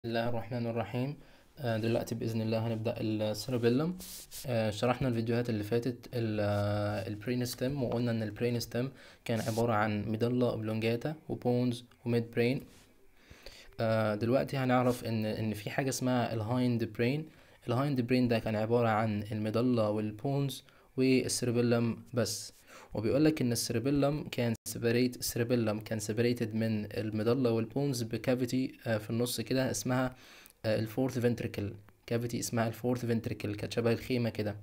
الله الرحمن الرحيم آه، دلوقتي بإذن الله هنبدأ السيربيلم شرحنا الفيديوهات اللي فاتت البرين ستيم وقلنا إن البرين ستيم كان عبارة عن ميدالا اوبلونجاتا وبونز وميد برين دلوقتي هنعرف إن إن في حاجة اسمها الهايند برين الهايند برين ده كان عبارة عن الميدالا والبونز والسيربيلم بس وبيقول لك ان السيربيلم كان سيبريت السيربيلم كان سيبريتد من الميدالا والبونز بكافيتي في النص كده اسمها الفورث فنتريكل كافيتي اسمها الفورث فنتريكل كانت شبه الخيمه كده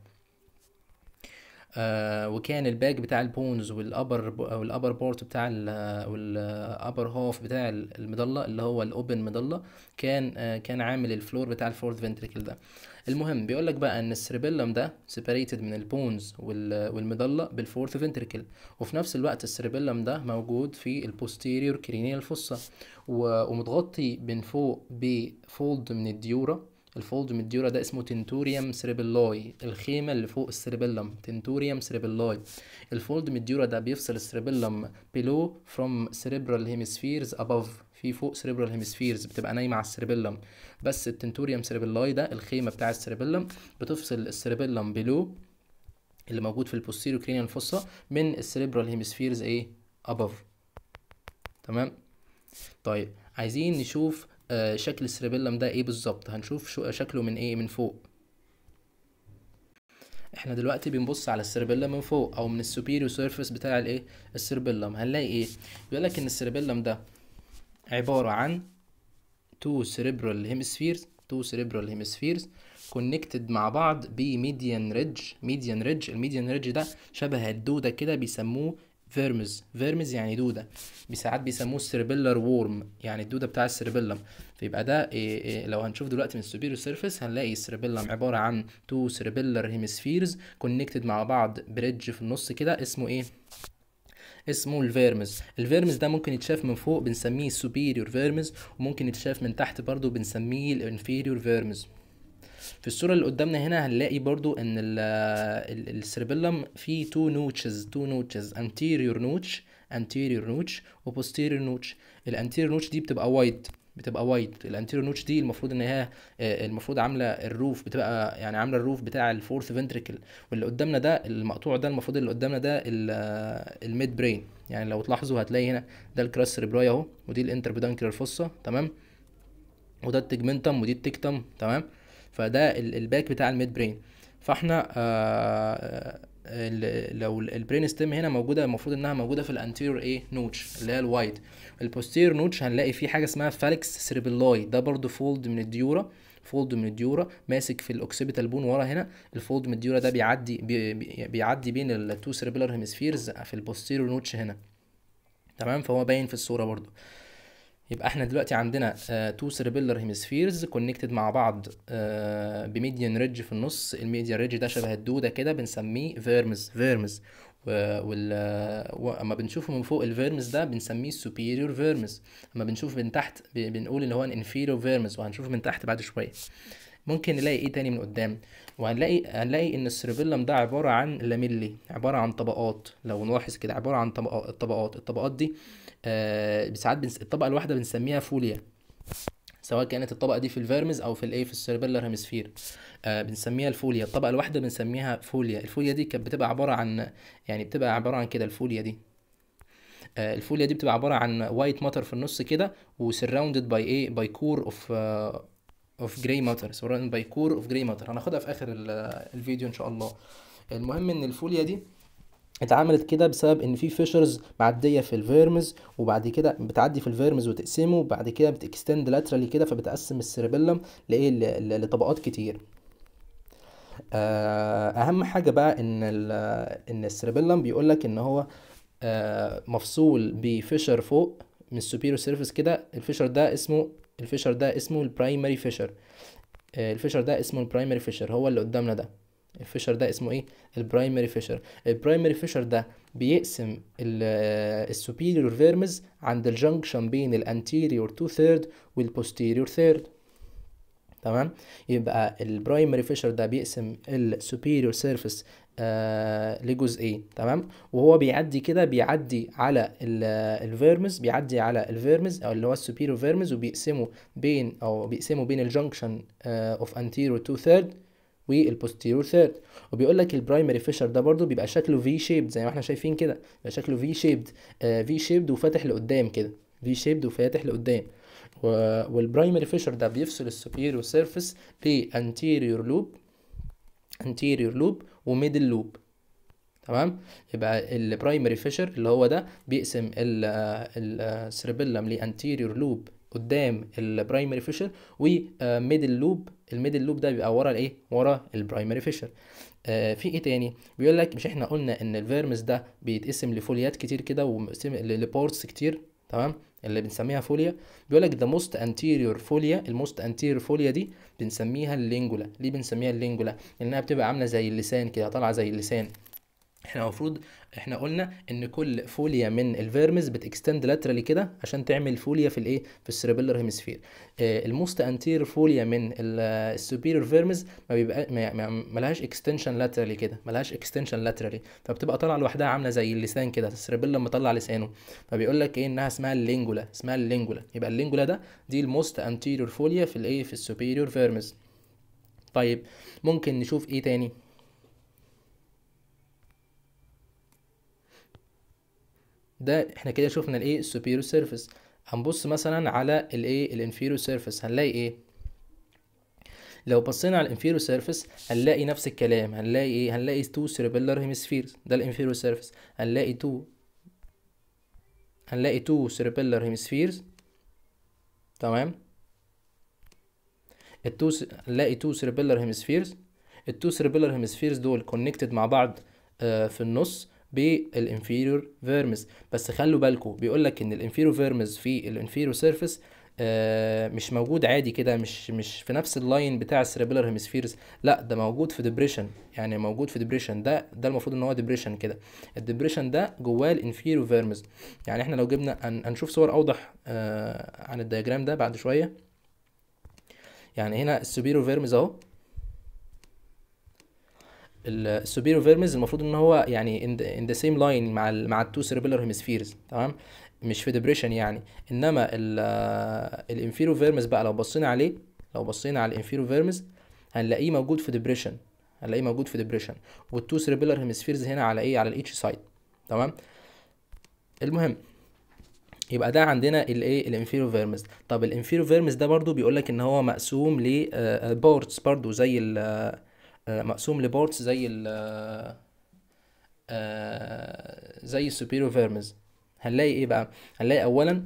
آه وكان الباك بتاع البونز والابر او الابر بورت بتاع والابر هاف بتاع المضله اللي هو الاوبن مضله كان آه كان عامل الفلور بتاع الفورث فنتريكل ده المهم بيقول لك بقى ان السيربيلم ده سيبريتد من البونز والمضله بالفورث فنتريكل وفي نفس الوقت السيربيلم ده موجود في البوستيريور كرينيال فوسا ومتغطي من فوق بفولد من الديورا الفولد من الديورا ده اسمه تنتوريوم سريبيلاي الخيمة اللي فوق السريبيلم تنتوريوم سريبيلاي الفولد من الديورا ده بيفصل السريبيلم below from cerebral hemispheres above في فوق cerebral hemispheres بتبقى نايمة على السريبيلم بس التنتوريوم سريبيلاي ده الخيمة بتاع السريبيلم بتفصل السريبيلم below اللي موجود في البوستيريور كرينيال فوسا من السريبرال هيمسفيرز ايه above تمام طيب عايزين نشوف آه شكل السريبيلم ده ايه بالظبط هنشوف شو شكله من ايه من فوق احنا دلوقتي بنبص على السريبيلم من فوق او من السوبيريور سيرفيس بتاع الايه السريبيلم هنلاقي ايه بيقول لك ان السريبيلم ده عباره عن تو cerebral hemispheres تو cerebral hemispheres connected مع بعض بميديان ريدج ميديان ريدج الميديان ريدج ده شبه الدودة كده بيسموه فيرمز فيرمز يعني دودة ساعات بيسموه السيربيلر وورم يعني الدودة بتاع السيربيلم فيبقى ده إيه إيه لو هنشوف دلوقتي من السوبيريور سيرفيس هنلاقي السيربيلم عبارة عن تو سيربيلر هيمسفيرز كونكتد مع بعض بريدج في النص كده اسمه ايه اسمه الفيرمز الفيرمز ده ممكن يتشاف من فوق بنسميه السوبيريور فيرمز وممكن يتشاف من تحت برضو بنسميه الانفيريور فيرمز في الصورة اللي قدامنا هنا هنلاقي برضو ان السيربيلم فيه تو نوتشز تو نوتشز anterior نوتش anterior نوتش و posterior نوتش الانتيريور نوتش دي بتبقى وايت بتبقى وايت الانتيريور نوتش دي المفروض ان هي المفروض عامله الروف بتبقى يعني عامله الروف بتاع الفورث فنتريكل واللي قدامنا ده المقطوع ده المفروض اللي قدامنا ده الميد برين يعني لو تلاحظوا هتلاقي هنا ده الكراس سيربراي اهو ودي الانتربيدانكلر فوسا تمام وده التجمنتم ودي التكتم تمام فده الباك بتاع الميد برين فاحنا آه لو البرين ستيم هنا موجوده المفروض انها موجوده في الانتيريور ايه نوتش اللي هي الوايت البوستيريور نوتش هنلاقي فيه حاجه اسمها فالكس سيربيلاي ده برضو فولد من الديورا فولد من الديورا ماسك في الاوكسيبيتال بون ورا هنا الفولد من الديورا ده بيعدي بي بيعدي بين التو سيربيلر هيمسفيرز في البوستيريور نوتش هنا تمام فهو باين في الصوره برضو يبقى احنا دلوقتي عندنا تو سيربيلر هيمسفيرز كونكتد مع بعض آه بميديان ريدج في النص الميديان ريدج ده شبه الدوده كده بنسميه فيرمز فيرمز وال اما بنشوفه من فوق الفيرمز ده بنسميه السوبيريور فيرمز اما بنشوف من تحت بنقول ان هو الانفيريور فيرمز وهنشوفه من تحت بعد شويه ممكن نلاقي ايه تاني من قدام وهنلاقي هنلاقي ان السيربيلم ده عباره عن لاميلي عباره عن طبقات لو نلاحظ كده عباره عن طبقات الطبقات الطبقات دي آه ساعات بنس... الطبقه الواحده بنسميها فوليا سواء كانت الطبقه دي في الفيرمز او في الايه في السيربيلر هيمسفير آه بنسميها الفوليا الطبقه الواحده بنسميها فوليا الفوليا دي كانت بتبقى عباره عن يعني بتبقى عباره عن كده الفوليا دي آه الفوليا دي بتبقى عباره عن وايت ماتر في النص كده وسراوندد باي ايه باي كور اوف اوف جراي ماتر سراوندد باي كور اوف جراي ماتر هناخدها في اخر الفيديو ان شاء الله المهم ان الفوليا دي اتعملت كده بسبب ان في فيشرز معديه في الفيرمز وبعد كده بتعدي في الفيرمز وتقسمه وبعد كده بتكستند لاترالي كده فبتقسم السيربيلم لايه لطبقات كتير اهم حاجه بقى ان ان السيربيلم بيقول لك ان هو مفصول بفيشر فوق من السوبيريور سيرفيس كده الفيشر ده اسمه الفيشر ده اسمه البرايمري فيشر الفيشر ده اسمه البرايمري فيشر هو اللي قدامنا ده الفيشر ده اسمه ايه البرايمري فيشر البرايمري فيشر ده بيقسم السوبيريور فيرمز عند الجنكشن بين الانتيريور تو ثيرد والبوستيريور ثيرد تمام يبقى البرايمري فيشر ده بيقسم السوبيريور سيرفيس آه لجزئين تمام وهو بيعدي كده بيعدي على الفيرمز بيعدي على الفيرمز او اللي هو السوبيريور فيرمز وبيقسمه بين او بيقسمه بين الجنكشن اوف انتيريور تو ثيرد والبوستيريور ثيرد وبيقول لك البرايمري فيشر ده برضو بيبقى شكله في شيبد زي ما احنا شايفين كده بيبقى شكله في شيبد في شيبد وفاتح لقدام كده في شيبد وفاتح لقدام والبرايمري فيشر ده بيفصل السوبيريور سيرفيس بانتيريور لوب انتيريور لوب وميدل لوب تمام يبقى البرايمري فيشر اللي هو ده بيقسم السيربيلم لانتيريور لوب قدام البرايمري فيشر وميدل لوب الميدل لوب ده بيبقى ورا الايه ورا البرايمري فيشر آه في ايه تاني بيقول لك مش احنا قلنا ان الفيرمس ده بيتقسم لفوليات كتير كده ومقسم لبورتس كتير تمام اللي بنسميها فوليا بيقول لك ذا موست انتيريور فوليا الموست انتيريور فوليا دي بنسميها اللينجولا ليه بنسميها اللينجولا لانها بتبقى عامله زي اللسان كده طالعه زي اللسان احنا المفروض احنا قلنا ان كل فوليا من الفيرمز بتكستند لاترالي كده عشان تعمل فوليا في الايه في السيربيلر هيمسفير اه الموست انتير فوليا من السوبيريور فيرمز ما بيبقى ما ملهاش اكستنشن لاترالي كده ملهاش اكستنشن لاترالي فبتبقى طالعه لوحدها عامله زي اللسان كده السيربيلر مطلع لسانه فبيقول لك ايه انها اسمها اللينجولا اسمها اللينجولا يبقى اللينجولا ده دي الموست انتيريور فوليا في الايه في السوبيريور فيرمز طيب ممكن نشوف ايه تاني ده احنا كده شفنا الايه السوبيريور سيرفيس هنبص مثلا على الايه الانفيريور سيرفيس هنلاقي ايه لو بصينا على الانفيريور سيرفيس هنلاقي نفس الكلام هنلاقي ايه هنلاقي تو سيربيلر هيمسفيرز ده الانفيريور سيرفيس هنلاقي تو هنلاقي تو سيربيلر هيمسفيرز تمام التو س... هنلاقي تو سيربيلر هيمسفيرز التو سيربيلر هيمسفيرز دول كونكتد مع بعض آه في النص بالانفيريور فيرمز بس خلوا بالكم بيقول لك ان الانفيريور فيرمز في الانفيريور سيرفيس آه مش موجود عادي كده مش مش في نفس اللاين بتاع السيربيلر هيمسفيرز لا ده موجود في ديبريشن يعني موجود في ديبريشن ده ده المفروض ان هو ديبريشن كده الديبريشن ده جواه الانفيريور فيرمز يعني احنا لو جبنا هنشوف صور اوضح آه عن الدياجرام ده بعد شويه يعني هنا السوبيريور فيرمز اهو السوبيريور فيرمز المفروض ان هو يعني ان ذا سيم لاين مع ال مع التو سيربيلر هيمسفيرز تمام مش في ديبريشن يعني انما الانفيرو فيرمز بقى لو بصينا عليه لو بصينا على الانفيرو فيرمز هنلاقيه موجود في ديبريشن هنلاقيه موجود في ديبريشن والتو سيربيلر هيمسفيرز هنا على ايه على الايتش سايد تمام المهم يبقى ده عندنا الايه الانفيرو فيرمز طب الانفيرو فيرمز ده برضو بيقول لك ان هو مقسوم لبورتس برضو زي ال مقسوم لبورتس زي ال زي السوبيريور فيرمز هنلاقي ايه بقى هنلاقي اولا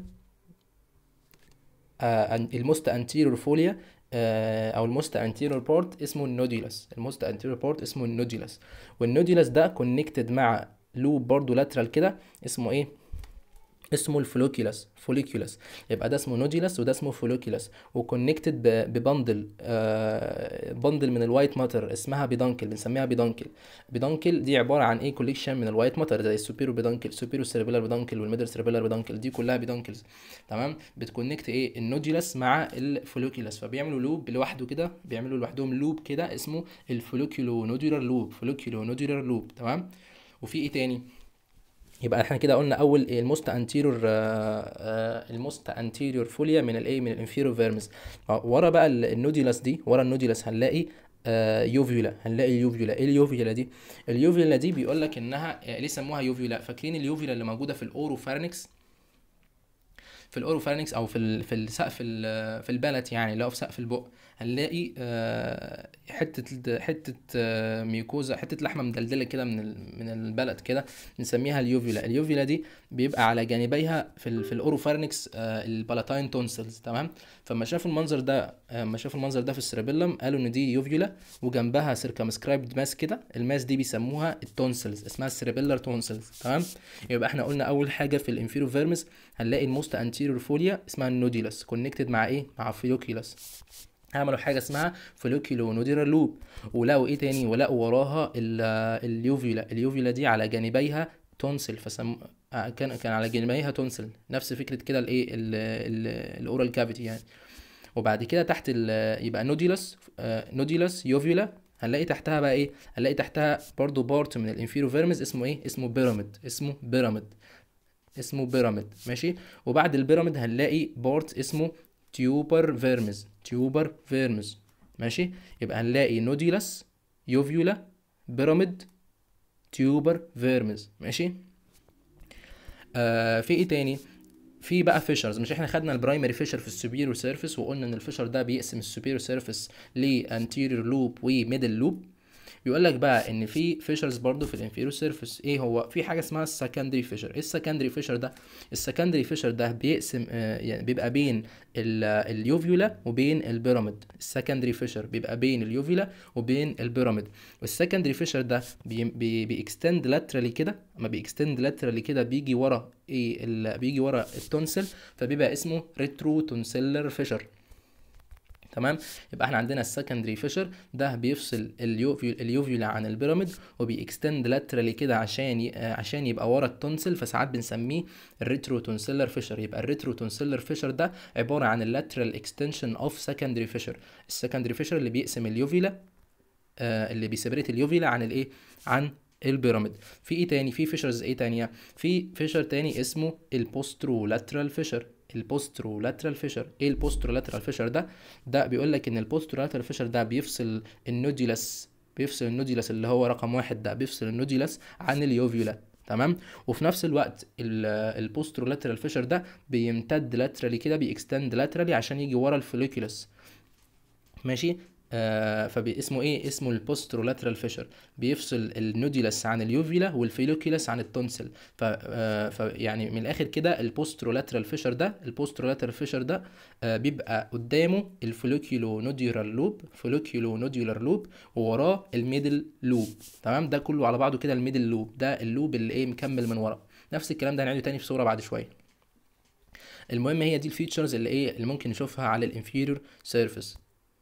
الموست انتيريور فوليا او الموست انتيريور بورت اسمه النوديولس الموست انتيريور بورت اسمه النوديولس والنوديولس ده كونكتد مع لوب برضو لاترال كده اسمه ايه اسمه الفولوكيولاس فوليكيولاس يبقى ده اسمه نوديلاس وده اسمه فوليكيولاس وكونكتد ببندل آه بندل من الوايت ماتر اسمها بيدانكل بنسميها بيدانكل بيدانكل دي عباره عن ايه كوليكشن من الوايت ماتر زي السوبيرو بيدانكل سوبيرو سيربيلار بيدانكل والميدل سيربيلار بيدانكل دي كلها بيدانكلز تمام بتكونكت ايه النوديلاس مع الفوليكيولاس فبيعملوا لوب لوحده كده بيعملوا لوحدهم لوب كده اسمه الفوليكيولو نودولار لوب فوليكيولو نودولار لوب تمام وفي ايه تاني يبقى احنا كده قلنا اول الموست انتيريور الموست انتيريور فوليا من الايه من الانفيريور فيرمز ورا بقى النوديلاس دي ورا النوديلاس هنلاقي آه يوفيولا هنلاقي اليوفيولا ايه اليوفيولا دي اليوفيولا دي بيقول لك انها ليه سموها يوفيولا فاكرين اليوفيولا اللي موجوده في الاوروفارنكس في الاوروفارنكس او في ال في السقف في البلت يعني اللي هو في سقف البق هنلاقي آه حته حته آه ميوكوزا حته لحمه مدلدله كده من من البلد كده نسميها اليوفيولا اليوفيولا دي بيبقى على جانبيها في ال في الاوروفارنكس آه البالاتاين تونسلز تمام فلما شافوا المنظر ده لما شافوا المنظر ده في السيربيلم قالوا ان دي يوفيولا وجنبها سيركمسكرايبد ماس كده الماس دي بيسموها التونسلز اسمها السيربيلر تونسلز تمام يبقى احنا قلنا اول حاجه في الانفيرو فيرمز هنلاقي الموست انتيريور فوليا اسمها النوديلاس كونكتد مع ايه مع فيوكيلاس عملوا حاجه اسمها فوليكيولو نوديرال لوب ولقوا ايه تاني ولقوا وراها اليوفيولا اليوفيولا دي على جانبيها تونسل فسم كان كان على جانبيها تونسل نفس فكره كده الايه الاورال كافيتي يعني وبعد كده تحت ال يبقى نوديلس نوديلس يوفيولا هنلاقي تحتها بقى ايه هنلاقي تحتها برضو بارت من الانفيرو فيرمز اسمه ايه اسمه بيراميد اسمه بيراميد اسمه بيراميد ماشي وبعد البيراميد هنلاقي بارت اسمه تيوبر فيرمز تيوبر فيرمز ماشي يبقى هنلاقي نوديلس يوفيولا بيراميد تيوبر فيرمز ماشي آه في ايه تاني في بقى فيشرز مش احنا خدنا البرايمري فيشر في السوبيريور سيرفيس وقلنا ان الفيشر ده بيقسم السوبيريور سيرفيس لانتيريور لوب وميدل لوب بيقول لك بقى ان في فيشرز برضو في الانفيريور سيرفيس ايه هو في حاجه اسمها السكندري فيشر ايه السكندري فيشر ده السكندري فيشر ده بيقسم آه يعني بيبقى بين اليوفيولا وبين البيراميد السكندري فيشر بيبقى بين اليوفيولا وبين البيراميد والسكندري فيشر ده بي بي بيكستند لاترالي كده اما بيكستند لاترالي كده بيجي ورا ايه بيجي ورا التونسل فبيبقى اسمه ريترو تونسيلر فيشر تمام يبقى احنا عندنا السكندري فيشر ده بيفصل اليوفيول اليوفيولا عن البيراميد وبيكستند لاترالي كده عشان ي... عشان يبقى ورا التونسل فساعات بنسميه الريترو تونسيلر فيشر يبقى الريترو تونسيلر فيشر ده عباره عن اللاترال اكستنشن اوف سكندري فيشر السكندري فيشر اللي بيقسم اليوفيولا آه اللي بيسيبريت اليوفيولا عن الايه عن البيراميد في ايه تاني في فيشرز ايه تانية في فيشر تاني اسمه البوسترو لاترال فيشر البوسترو لاترال فيشر ايه البوسترو لاترال فيشر ده ده بيقول لك ان البوسترو لاترال فيشر ده بيفصل النوديلس بيفصل النوديلس اللي هو رقم واحد ده بيفصل النوديلس عن اليوفيولا تمام وفي نفس الوقت البوسترو لاترال فيشر ده بيمتد لاترالي كده بيكستند لاترالي عشان يجي ورا الفوليكولس ماشي آه فاسمه ايه اسمه البوسترولاترال فيشر بيفصل النوديلس عن اليوفيلا والفيلوكيلس عن التونسل ف آه فيعني من الاخر كده البوسترولاترال فيشر ده البوسترولاترال فيشر ده آه بيبقى قدامه الفوليكيولو نوديولار لوب فوليكيولو نوديولار لوب ووراه الميدل لوب تمام ده كله على بعضه كده الميدل لوب ده اللوب اللي ايه مكمل من ورا نفس الكلام ده هنعيده تاني في صوره بعد شويه المهم هي دي الفيتشرز اللي ايه اللي ممكن نشوفها على الانفيريور سيرفيس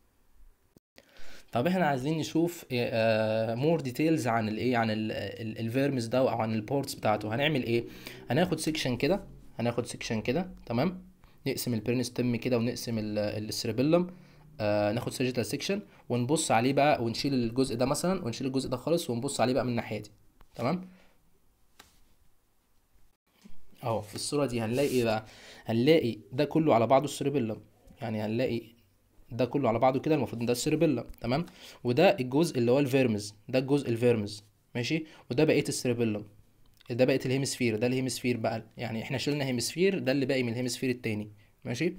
طب احنا عايزين نشوف مور ديتيلز عن الايه عن الفيرمز ده او عن البورتس بتاعته هنعمل ايه هناخد سيكشن كده هناخد سيكشن كده تمام نقسم البيرن ستيم كده ونقسم السيربيلم آه ناخد سيجيتال سيكشن ونبص عليه بقى ونشيل الجزء ده مثلا ونشيل الجزء ده خالص ونبص عليه بقى من الناحيه دي تمام اهو في الصوره دي هنلاقي ايه بقى هنلاقي ده كله على بعضه السيربيلم يعني هنلاقي ده كله على بعضه كده المفروض ان ده السيربيلم تمام وده الجزء اللي هو الفيرمز ده الجزء الفيرمز ماشي وده بقيه السيربيلم ده بقيه الهيمسفير ده الهيمسفير بقى يعني احنا شلنا هيمسفير ده اللي باقي من الهيمسفير التاني ماشي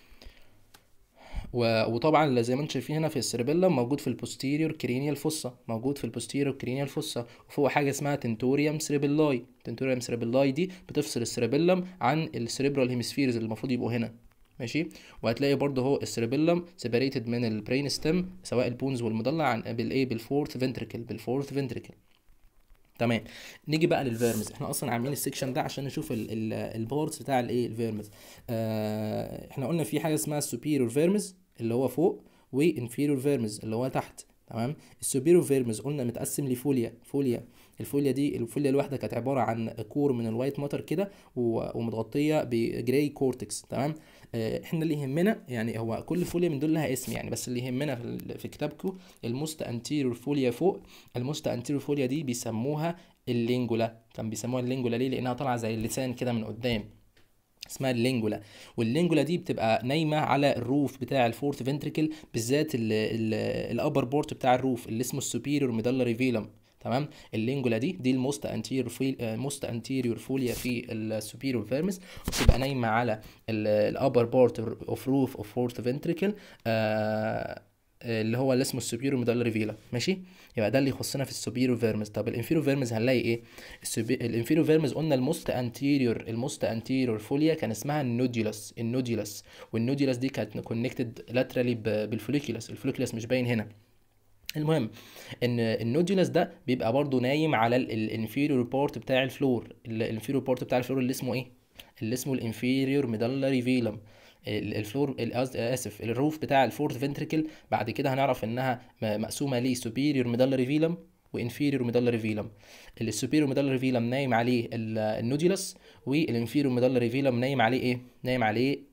و... وطبعا زي ما انتم شايفين هنا في السيربيلم موجود في البوستيريور كرينيال فوسا موجود في البوستيريور كرينيال فوسا وفوق حاجه اسمها تنتوريوم سيربيلاي تنتوريوم سيربيلاي دي بتفصل السيربيلم عن السيريبرال هيمسفيرز اللي المفروض يبقوا هنا ماشي وهتلاقي برضه هو السيربيلم سيبريتد من البرين ستيم سواء البونز والمضلع عن بالايه بالفورث فنتريكل بالفورث فنتريكل تمام نيجي بقى للفيرمز احنا اصلا عاملين السكشن ده عشان نشوف البورتس بتاع الايه الفيرمز آه احنا قلنا في حاجه اسمها السوبيريور فيرمز اللي هو فوق وانفيريور فيرمز اللي هو تحت تمام السوبيريور فيرمز قلنا متقسم لفوليا فوليا الفوليا دي الفوليا الواحده كانت عباره عن كور من الوايت ماتر كده ومتغطيه بجراي كورتكس تمام احنا اللي يهمنا يعني هو كل فوليا من دول لها اسم يعني بس اللي يهمنا في, في كتابكم الموست انتيريور فوليا فوق الموست انتيريور فوليا دي بيسموها اللينجولا كان بيسموها اللينجولا ليه لانها طالعه زي اللسان كده من قدام اسمها اللينجولا واللينجولا دي بتبقى نايمه على الروف بتاع الفورث فنتريكل بالذات الابر بورت بتاع الروف اللي اسمه السوبيريور ميدالري فيلم تمام اللينجولا دي دي الموست انتيريور في موست انتيريور فوليا في السوبيريور فيرمس وبتبقى نايمه على الابر بورت اوف روف اوف فورث فنتريكل اللي هو اللي اسمه السوبيريور ميدالري فيلا ماشي يبقى ده اللي يخصنا في السوبيريور فيرمز طب الانفيريور فيرمز هنلاقي ايه الانفيريور فيرمز قلنا الموست انتيريور الموست انتيريور فوليا كان اسمها النوديولس النوديولس والنوديولس دي كانت كونكتد لاترالي بالفوليكولس الفوليكولس مش باين هنا المهم ان النوديولس ده بيبقى برضو نايم على الانفيريور بورت بتاع الفلور الانفيريور بورت بتاع الفلور اللي اسمه ايه اللي اسمه الانفيريور ميدالري فيلم الفلور اسف الروف بتاع الفورث فنتريكل بعد كده هنعرف انها مقسومه ليه سوبيريور ميدالري فيلم وانفيريور ميدالري فيلم السوبيريور ميدالري فيلم نايم عليه النوديولس والانفيريور ميدالري فيلم نايم عليه ايه نايم عليه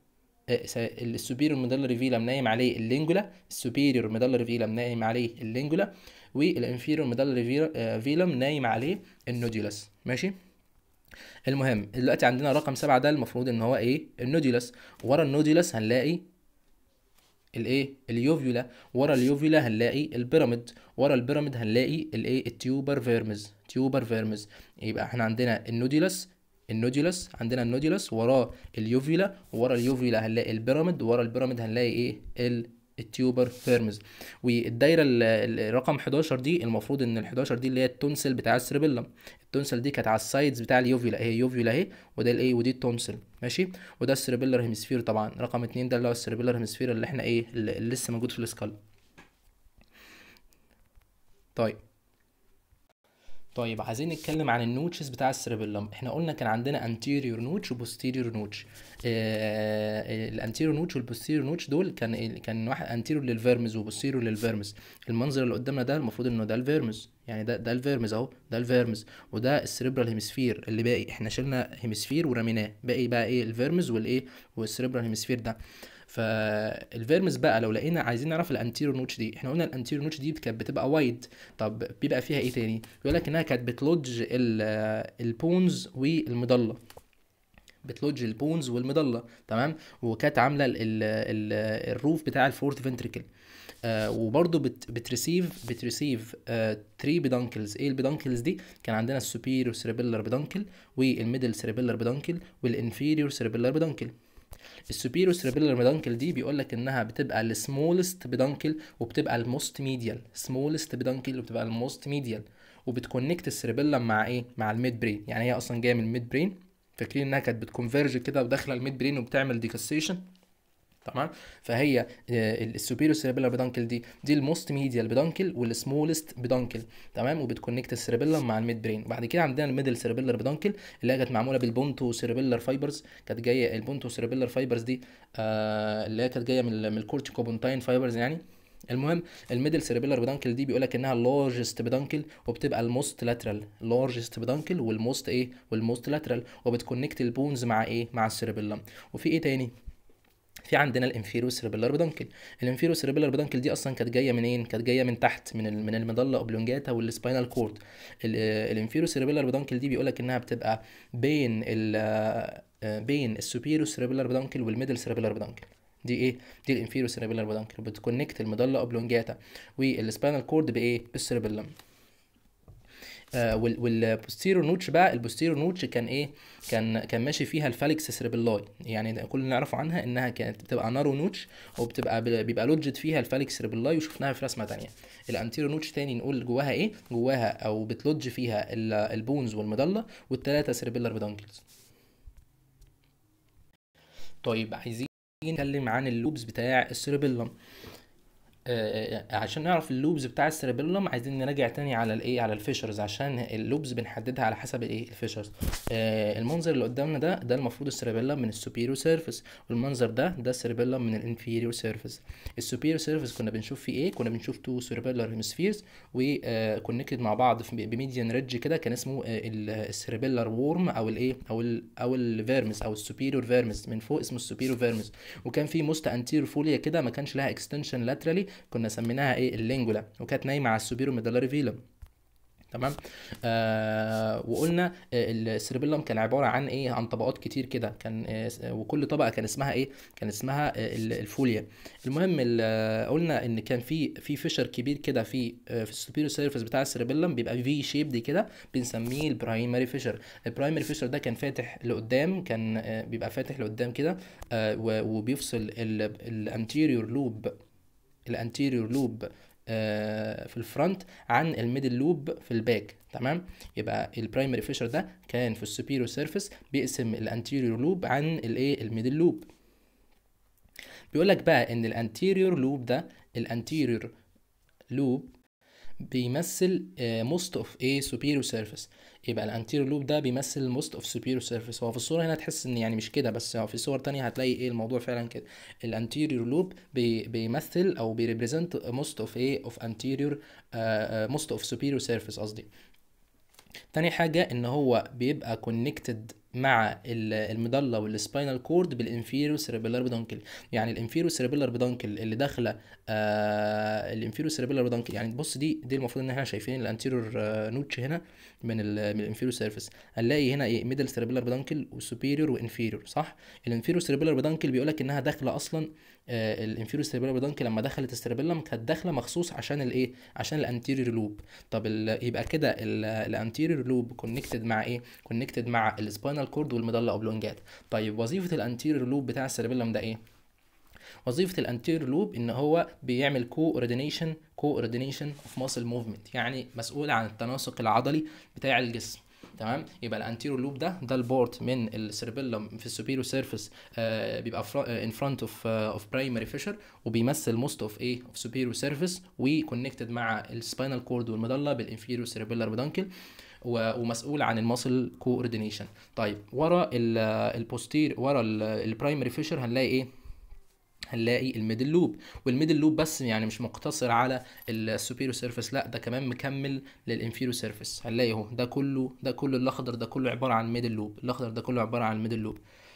السوبيريور ميدالري فيلم نايم عليه اللينجولا السوبيريور ميدالري فيلم نايم عليه اللينجولا والانفيريور ميدالري فيلم نايم عليه النوديولس ماشي المهم دلوقتي عندنا رقم سبعة ده المفروض ان هو ايه النوديولس ورا النوديولس هنلاقي الايه اليوفيولا ورا اليوفيولا هنلاقي البيراميد ورا البيراميد هنلاقي الايه التيوبر فيرمز تيوبر فيرمز يبقى احنا عندنا النوديولس النوديولس عندنا النوديولس وراه اليوفيولا ورا اليوفيولا هنلاقي البيراميد ورا البيراميد هنلاقي ايه ال التيوبر فيرمز والدايره الرقم 11 دي المفروض ان ال 11 دي اللي هي التونسل بتاع السيربيلم التونسل دي كانت على السايدز بتاع اليوفيولا اهي يوفيولا اهي وده الايه ودي التونسل ماشي وده السيربيلر هيمسفير طبعا رقم 2 ده اللي هو السيربيلر هيمسفير اللي احنا ايه اللي لسه موجود في السكال طيب طيب عايزين نتكلم عن النوتشز بتاع السيربيلم احنا قلنا كان عندنا انتيريور نوتش وبوستيريور نوتش الانتيريور نوتش والبوستيريور نوتش دول كان كان واحد انتيريور للفيرمز وبوستيريور للفيرمز المنظر اللي قدامنا ده المفروض انه ده الفيرمز يعني ده ده الفيرمز اهو ده الفيرمز وده السيربرال هيمسفير اللي باقي احنا شلنا هيمسفير ورميناه باقي بقى ايه الفيرمز والايه والسيربرال هيمسفير ده فالفيرمز بقى لو لقينا عايزين نعرف الانتيريور نوتش دي احنا قلنا الانتيريور نوتش دي كانت بتبقى وايد طب بيبقى فيها ايه تاني بيقول لك انها كانت بتلوج البونز والمضله بتلوج البونز والمضله تمام وكانت عامله ال ال الروف بتاع الفورت فنتريكل آه وبرضه بت بتريسيف بتريسيف آه 3 بدانكلز ايه البدانكلز دي كان عندنا السوبيريور سيربيلر بدانكل والميدل سيربيلر بدانكل والانفيريور سيربيلر بدانكل السوبيريور سيربيلر بدانكل دي بيقول لك انها بتبقى السمولست بدانكل وبتبقى الموست ميديال سمولست بدانكل وبتبقى الموست ميديال وبتكونكت السيربيلم مع ايه مع الميد برين يعني هي اصلا جايه من الميد برين فاكرين انها كانت بتكونفيرج كده وداخله الميد برين وبتعمل ديكستيشن تمام فهي السوبيريور سيربيلر بدانكل دي دي الموست ميديال بدانكل والسمولست بدانكل تمام وبتكونكت السيربيلم مع الميد برين وبعد كده عندنا الميدل سيربيلر بدانكل اللي هي كانت معموله بالبونتو سيربيلر فايبرز كانت جايه البونتو سيربيلر فايبرز دي آه اللي هي كانت جايه من من الكورتيكوبونتاين فايبرز يعني المهم الميدل سيربيلر بدانكل دي بيقول لك انها اللارجست بدانكل وبتبقى الموست لاترال اللارجست بدانكل والموست ايه والموست لاترال وبتكونكت البونز مع ايه مع السيربيلم وفي ايه تاني في عندنا الانفيرو سيربيلر بدانكل الانفيرو سيربيلر بدانكل دي اصلا كانت جايه منين كانت جايه من تحت من من المظله اوبلونجاتا والسباينال كورد الانفيرو سيربيلر بدانكل دي بيقول لك انها بتبقى بين ال بين السوبيرو سيربيلر بدانكل والميدل سيربيلر بدانكل دي ايه دي الانفيرو سيربيلر بدانكل بتكونكت المظله اوبلونجاتا والسباينال كورد بايه بالسيربيلم آه والبوستيرو نوتش بقى البوستيرو نوتش كان ايه كان كان ماشي فيها الفالكس سيربيلاي يعني كل اللي نعرفه عنها انها كانت بتبقى نارو نوتش وبتبقى بيبقى لوجد فيها الفالكس سيربيلاي وشفناها في رسمه تانية الانتيرو نوتش تاني نقول جواها ايه جواها او بتلوج فيها البونز والمضله والثلاثه سيربيلر بدانكلز طيب عايزين نتكلم عن اللوبز بتاع السيربيلم آه عشان نعرف اللوبز بتاع السيربيلم عايزين نراجع تاني على الايه على الفيشرز عشان اللوبز بنحددها على حسب الايه الفيشرز آه المنظر اللي قدامنا ده ده المفروض السيربيلم من السوبيريور سيرفيس والمنظر ده ده السيربيلم من الانفيريور سيرفيس السوبيريور سيرفيس كنا بنشوف فيه ايه كنا بنشوف تو سيربيلر هيمسفيرز وكونكتد مع بعض بميديان ريدج كده كان اسمه السيربيلر وورم او الايه او ال او الفيرمس او السوبيريور فيرمس من فوق اسمه السوبيريور فيرمس وكان في موست انتيريور فوليا كده ما كانش لها اكستنشن لاترالي كنا سميناها ايه اللينجولا وكانت نايمه على السوبيرو ميدالاري فيلم تمام آه وقلنا آه السيربيلم كان عباره عن ايه عن طبقات كتير كده كان آه وكل طبقه كان اسمها ايه كان اسمها آه الفوليا المهم قلنا ان كان في في فيشر كبير كده في آه في السوبيريور سيرفيس بتاع السيربيلم بيبقى في شيب دي كده بنسميه البرايمري فيشر البرايمري فيشر ده كان فاتح لقدام كان آه بيبقى فاتح لقدام كده آه وبيفصل الانتيريور لوب الانتيريور لوب في الفرونت عن الميدل لوب في الباك تمام يبقى البرايمري فيشر ده كان في السوبيريور سيرفيس بيقسم الانتيريور لوب عن الايه الميدل لوب بيقول لك بقى ان الانتيريور لوب ده الانتيريور لوب بيمثل موست اوف ايه سوبيريور سيرفيس يبقى الانتيريور لوب ده بيمثل موست اوف سوبيريور سيرفيس هو في الصوره هنا تحس ان يعني مش كده بس هو في صور تانية هتلاقي ايه الموضوع فعلا كده الانتيريور لوب بي بيمثل او بيريبريزنت موست اوف ايه اوف انتيريور موست اوف سوبيريور سيرفيس قصدي تاني حاجة ان هو بيبقى كونكتد مع ال- المضله والسباينال كورد بالانفيرو سيربيلار بدونكل يعني الانفيرو سيربيلار بدونكل اللي داخله آه الانفيرو سيربيلار بدونكل يعني بص دي دي المفروض ان احنا شايفين الانتيرور آه نوتش هنا من ال من الانفيرو سيرفيس هنلاقي هنا ايه ميدل سيربيلار بدونكل وسوبيريور وانفيريور صح الانفيرو سيربيلار بدونكل بيقول لك انها داخله اصلا آه الانفيرو سيربيلار بدونكل لما دخلت السيربيلم كانت داخله مخصوص عشان الايه عشان الانتيريور لوب طب ال- يبقى كده الانتيريور لوب كونكتد مع ايه كونكتد مع السباينال كورد والمضله اوبلونجات طيب وظيفه الانتيريور لوب بتاع السيربيلم ده ايه وظيفه الانتيريور لوب ان هو بيعمل كو اوردينيشن كو اوردينيشن اوف ماسل موفمنت يعني مسؤول عن التناسق العضلي بتاع الجسم تمام يبقى الانتيريور لوب ده ده البورت من السيربيلم في السوبيريور سيرفيس آه بيبقى ان فرونت اوف اوف برايمري فيشر وبيمثل موست اوف ايه اوف سوبيريور سيرفيس وكونكتد مع السباينال كورد والمضله بالانفيريور سيربيلار بدانكل و- ومسؤول عن الماسل كوردينيشن طيب ورا البوستير ورا البرايمري فيشر هنلاقي ايه هنلاقي الميدل لوب والميدل لوب بس يعني مش مقتصر على السوبيريور سيرفيس لا ده كمان مكمل للانفيريور سيرفيس هنلاقي اهو ده كله ده كله الاخضر ده كله عباره عن ميدل لوب الاخضر ده كله عباره عن ميدل لوب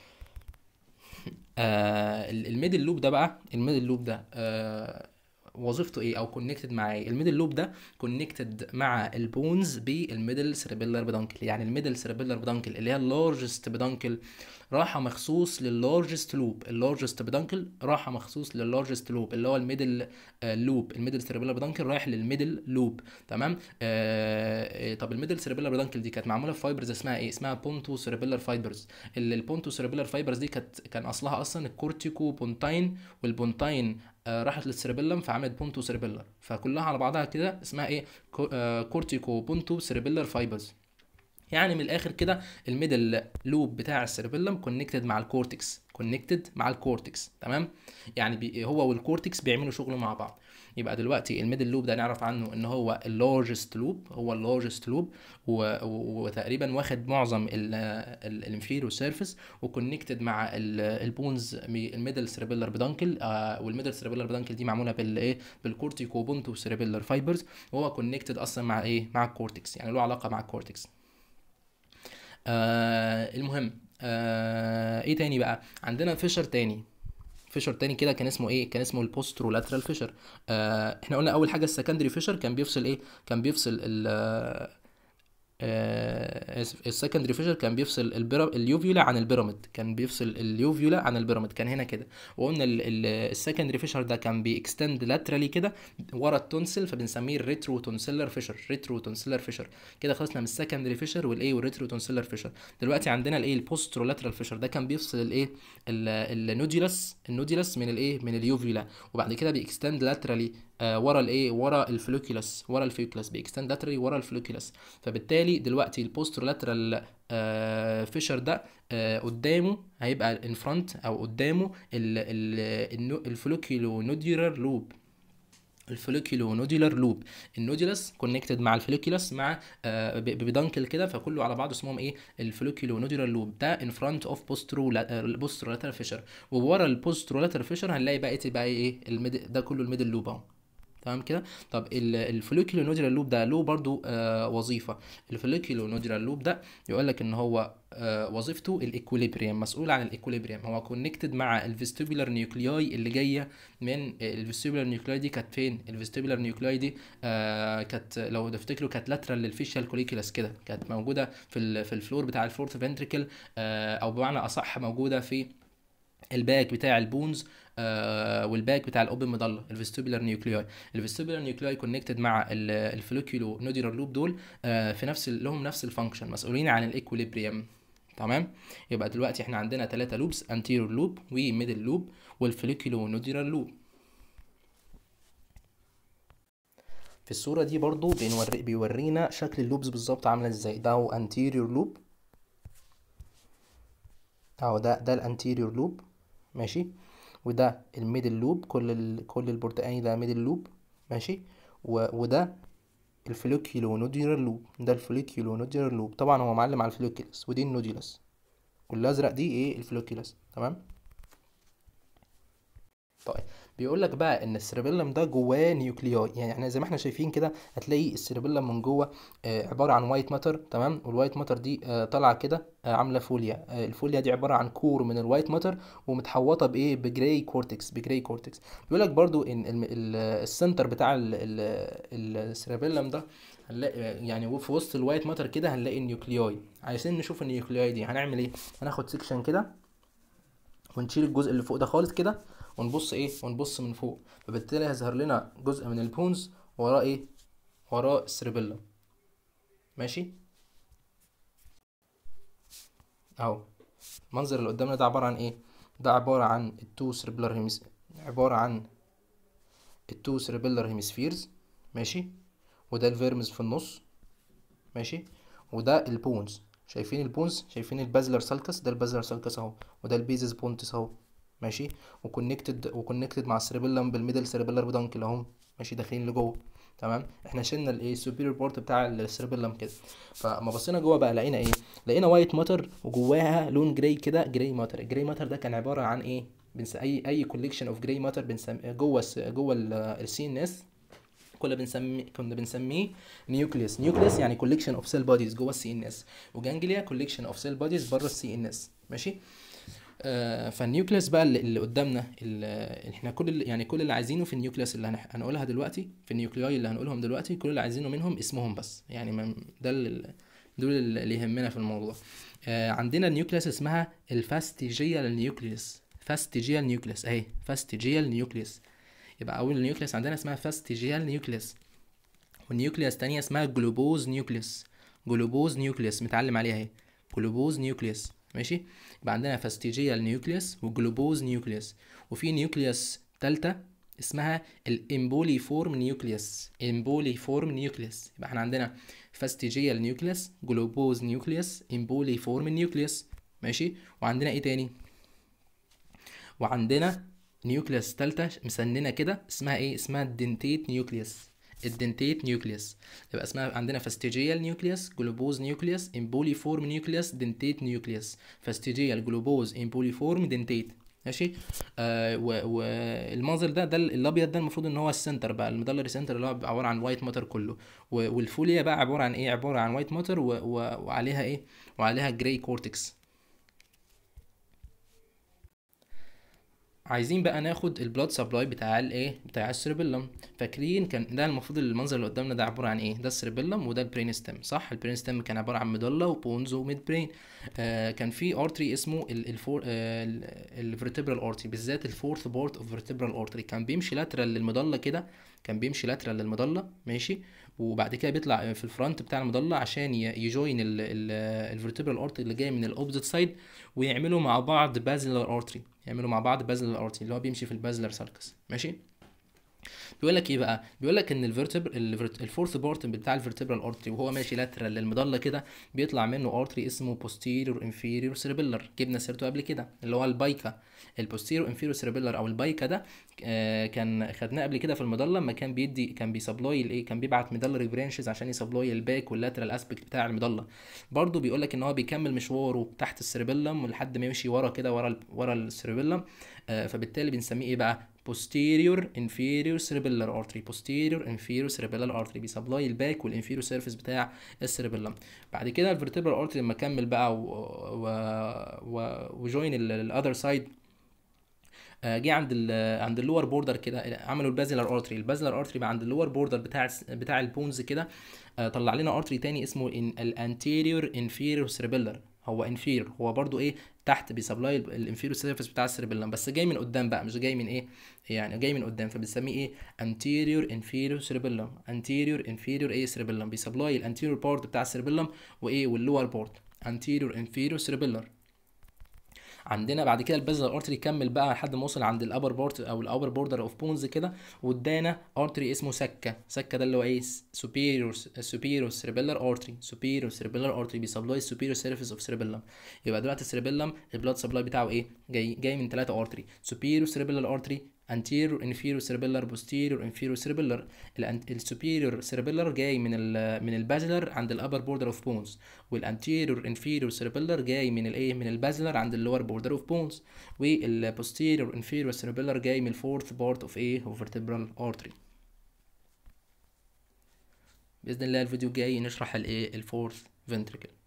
آه الميدل لوب ده بقى الميدل لوب ده آه وظيفته ايه او كونكتد مع ايه الميدل لوب ده كونكتد مع البونز بالميدل سيربيلار بدانكل يعني الميدل سيربيلار بدانكل اللي هي اللارجست بدانكل راحه مخصوص لللارجست لوب اللارجست بدانكل راحه مخصوص لللارجست لوب اللي هو الميدل لوب الميدل سيربيلار بدانكل رايح للميدل لوب تمام آه طب الميدل سيربيلار بدانكل دي كانت معموله في فايبرز اسمها ايه اسمها بونتو سيربيلار فايبرز اللي البونتو سيربيلار فايبرز دي كانت كان اصلها اصلا الكورتيكو بونتاين والبونتاين آه راحت للسيربيلم فعملت بونتو سيربيلر فكلها على بعضها كده اسمها ايه كو آه كورتيكو بونتو سيربيلر فايبرز يعني من الاخر كده الميدل لوب بتاع السيربيلم كونكتد مع الكورتكس كونكتد مع الكورتكس تمام يعني بي هو والكورتكس بيعملوا شغل مع بعض يبقى دلوقتي الميدل لوب ده نعرف عنه ان هو اللارجست لوب هو اللارجست لوب وتقريبا واخد معظم الانفيرو سيرفيس وكونكتد مع البونز الميدل سيربيلر بدانكل آه والميدل سيربيلر بدانكل دي معموله بالايه بالكورتيكو بونتو سيربيلر فايبرز وهو كونكتد اصلا مع ايه مع الكورتكس يعني له علاقه مع الكورتكس آه المهم آه ايه تاني بقى عندنا فيشر تاني فيشر تاني كده كان اسمه ايه كان اسمه البوسترولاترال فيشر آه احنا قلنا اول حاجه السكندري فيشر كان بيفصل ايه كان بيفصل ال اسف السكندري فيشر كان بيفصل البيرا اليوفيولا عن البيراميد كان بيفصل اليوفيولا عن البيراميد كان هنا كده وقلنا السكندري فيشر ده كان بيكستند لاترالي كده ورا التونسل فبنسميه الريترو تونسيلر فيشر ريترو تونسيلر فيشر كده خلصنا من السكندري فيشر والايه والريترو تونسيلر فيشر دلوقتي عندنا الايه البوسترولاترال فيشر ده كان بيفصل الايه النوديولس النوديولس من الايه من اليوفيولا وبعد كده بيكستند لاترالي آه ورا الايه ورا الفلوكيولس ورا الفلوكيولس بيكستند لاترالي ورا الفلوكيولس فبالتالي دلوقتي البوسترولاترال آه فيشر ده آه قدامه هيبقى ان فرونت او قدامه الفلوكيولو نوديولار لوب الفوليكيولو نوديولار لوب النوديولس كونكتد مع الفوليكيولس مع آه بدانكل كده فكله على بعضه اسمهم ايه الفوليكيولو نوديولار لوب ده ان فرونت اوف بوسترولاترال فيشر وورا البوسترولاترال فيشر هنلاقي بقى ايه بقى ايه الميد... ده كله الميدل لوب اهو تمام كده طب الفوليكيولو نوديولار لوب ده له برضو آه وظيفه الفوليكيولو نوديولار لوب ده يقول لك ان هو آه وظيفته الايكوليبريم مسؤول عن الايكوليبريم هو كونكتد مع الفيستيبولار نيوكلياي اللي جايه من الفيستيبولار نيوكلياي دي كانت فين الفيستيبولار نيوكلياي دي آه كانت لو تفتكروا كانت لاترال للفيشال كوليكولاس كده كانت موجوده في في الفلور بتاع الفورث فنتريكل آه او بمعنى اصح موجوده في الباك بتاع البونز آه والباك بتاع الاوبن مضله الفيستيبولار نيوكلياي الفيستيبولار نيوكلياي كونكتد مع الفلوكيولو نوديولار لوب دول آه في نفس لهم نفس الفانكشن مسؤولين عن الايكوليبريم تمام يبقى دلوقتي احنا عندنا ثلاثة لوبس انتيرور لوب وميدل لوب والفلوكيولو نوديولار لوب في الصورة دي برضو بيوري بيورينا شكل اللوبز بالظبط عاملة ازاي ده هو انتيريور لوب اهو ده ده الانتيريور لوب ماشي وده الميدل لوب كل ال... كل البرتقاني ده ميدل لوب ماشي و... وده الفلوكيولو نوديولار لوب ده الفلوكيولو نوديولار لوب طبعا هو معلم على الفلوكيولس ودي النوديولس والازرق دي ايه الفلوكيولس تمام طيب بيقول لك بقى ان السيربيلم ده جواه نيوكلياي يعني احنا زي ما احنا شايفين كده هتلاقي السيربيلم من جوه آه، عباره عن وايت ماتر تمام والوايت ماتر دي آه، طالعه كده آه، عامله فوليا آه، الفوليا دي عباره عن كور من الوايت ماتر ومتحوطه بايه بجراي كورتكس بجراي كورتكس بيقول لك برضو ان الم- ال- السنتر بتاع ال- ال- السيربيلم ده هنلاقي يعني في وسط الوايت ماتر كده هنلاقي النيوكلياي عايزين نشوف النيوكلياي دي هنعمل ايه هناخد سيكشن كده ونشيل الجزء اللي فوق ده خالص كده ونبص ايه ونبص من فوق فبالتالي هيظهر لنا جزء من البونز وراه ايه وراه السيربيلم ماشي اهو المنظر اللي قدامنا ده عبارة عن ايه ده عبارة عن التو سيربيلر هيمس عبارة عن التو سيربيلر هيمسفيرز ماشي وده الفيرمز في النص ماشي وده البونز شايفين البونز شايفين البازلر سالكس ده البازلر سالكس اهو وده البيزس بونتس اهو ماشي وكونكتد وكونكتد مع السيربيلم بالميدل سيربيلر بدانكل اهو ماشي داخلين لجوه تمام احنا شلنا الايه السوبيريور بارت بتاع السيربيلم كده فما بصينا جوه بقى لقينا ايه لقينا وايت ماتر وجواها لون جراي كده جراي ماتر الجراي ماتر ده كان عباره عن ايه بنس اي اي كوليكشن اوف جراي ماتر بنسم جوه الس- جوه السي ان اس كنا بنسميه كنا بنسميه نيوكليوس نيوكليوس يعني كوليكشن اوف سيل بوديز جوه السي ان اس وجانجليا كوليكشن اوف سيل بوديز بره السي ان اس ماشي آه فالنيوكليوس بقى اللي, اللي قدامنا اللي احنا كل اللي يعني كل اللي عايزينه في النيوكليوس اللي هنح- هنقولها دلوقتي في النيوكلياي اللي هنقولهم دلوقتي كل اللي عايزينه منهم اسمهم بس يعني ما ده اللي دول اللي يهمنا في الموضوع آه عندنا النيوكليوس اسمها الفاستيجيال نيوكليوس فاستيجيال نيوكليوس اهي فاستيجيال نيوكليوس يبقى اول نيوكليوس عندنا اسمها فاستيجيال نيوكليوس والنيوكليوس تانية اسمها جلوبوز نيوكليوس جلوبوز نيوكليوس متعلم عليها اهي جلوبوز نيوكليوس ماشي يبقى عندنا فاستيجيال نيوكليوس وجلوبوز نيوكليوس وفي نيوكليوس تالتة اسمها الامبولي فورم نيوكليوس امبولي فورم نيوكليوس يبقى احنا عندنا فاستيجيال نيوكليوس جلوبوز نيوكليوس امبولي فورم نيوكليوس ماشي وعندنا ايه تاني وعندنا نيوكليوس تالتة مسننة كده اسمها ايه اسمها الدنتيت نيوكليوس الدنتيت نيوكليوس يبقى اسمها عندنا فاستيجيال نيوكليوس جلوبوز نيوكليوس امبولي فورم نيوكليوس دنتيت نيوكليوس فاستيجيال جلوبوز امبولي فورم دنتيت ماشي آه والمنظر ده ده الابيض ده المفروض ان هو السنتر بقى المدلري سنتر اللي هو بيبقى عباره عن وايت ماتر كله و- والفوليا بقى عباره عن ايه عباره عن وايت ماتر و... و... وعليها ايه وعليها جراي كورتكس عايزين بقى ناخد البلاد سبلاي بتاع الايه بتاع السيربيلم فاكرين كان ده المفروض المنظر اللي قدامنا ده عباره عن ايه ده السيربيلم وده البرين ستيم صح البرين ستيم كان عباره عن ميدولا وبونز وميد برين آه كان في ارتري اسمه الفور آه الفرتبرال ارتري بالذات الفورث بورت اوف فيرتبرال ارتري كان بيمشي لاترال للمضله كده كان بيمشي لاترال للمضله ماشي وبعد كده بيطلع في الفرونت بتاع المضله عشان ي- يجوين الفرتبرال ارتري اللي جاي من الاوبزيت سايد ويعملوا مع بعض بازلر ارتري يعملوا مع بعض بازلر ارتري اللي هو بيمشي في البازلر سالكس ماشي بيقول لك ايه بقى بيقول لك ان الفرتبر الفورث بارت بتاع الفرتبرال ارتري وهو ماشي لاترال للمضله كده بيطلع منه ارتري اسمه posterior inferior cerebellar جبنا سيرته قبل كده اللي هو البايكا البوستيرو انفيرو سيربيلر او البايكا ده آه كان خدناه قبل كده في المضله لما كان بيدي كان بيسبلاي الايه كان بيبعت ميدلري برانشز عشان يسبلاي الباك واللاترال اسبكت بتاع المضله برضو بيقول لك ان هو بيكمل مشواره تحت السيربيلم لحد ما يمشي ورا كده ورا ال- ورا السيربيلم آه فبالتالي بنسميه ايه بقى posterior inferior cerebellar artery posterior inferior cerebellar artery بيسبلاي الباك والانفيريور سيرفيس بتاع السيربيلم بعد كده الفرتبرال ارتري لما كمل بقى و... و... و... وجوين الاذر سايد آه، جه عند ال عند اللور بوردر كده عملوا البازلر ارتري البازلر ارتري بقى عند اللور بوردر بتاع الس- بتاع البونز كده آه، طلع لنا ارتري تاني اسمه الانتيريور انفيريور سيربيلر هو انفيريور هو برضو ايه تحت بيسبلاي الانفيريور سيرفيس بتاع السيربيلم بس جاي من قدام بقى مش جاي من ايه يعني جاي من قدام فبنسميه ايه anterior inferior cerebellum anterior inferior ايه cerebellum بيسبلاي الانتيريور بارت بتاع السيربيلم وايه واللور بارت anterior inferior cerebellar عندنا بعد كده البازلر ارتري كمل بقى لحد ما وصل عند الابر بورت او الابر بوردر اوف بونز كده وادانا ارتري اسمه سكه سكه ده اللي هو ايه سوبيريور سوبيريور سيربيلر ارتري سوبيريور سيربيلر ارتري بيسبلاي السوبيريور سيرفيس اوف سيربيلم يبقى دلوقتي السيربيلم البلاد سبلاي بتاعه ايه جاي جاي من ثلاثه ارتري سوبيريور سيربيلر ارتري anterior inferior cerebellar posterior inferior cerebellar السوبيريور cerebellar جاي من ال من البازلر عند الابر بوردر اوف بونز والانتيريور انفيريور cerebellar جاي من الايه من البازلر عند اللور بوردر اوف بونز والبوستيريور انفيريور cerebellar جاي من الفورث بارت اوف ايه اوف vertebral artery باذن الله الفيديو الجاي نشرح الايه الفورث ventricle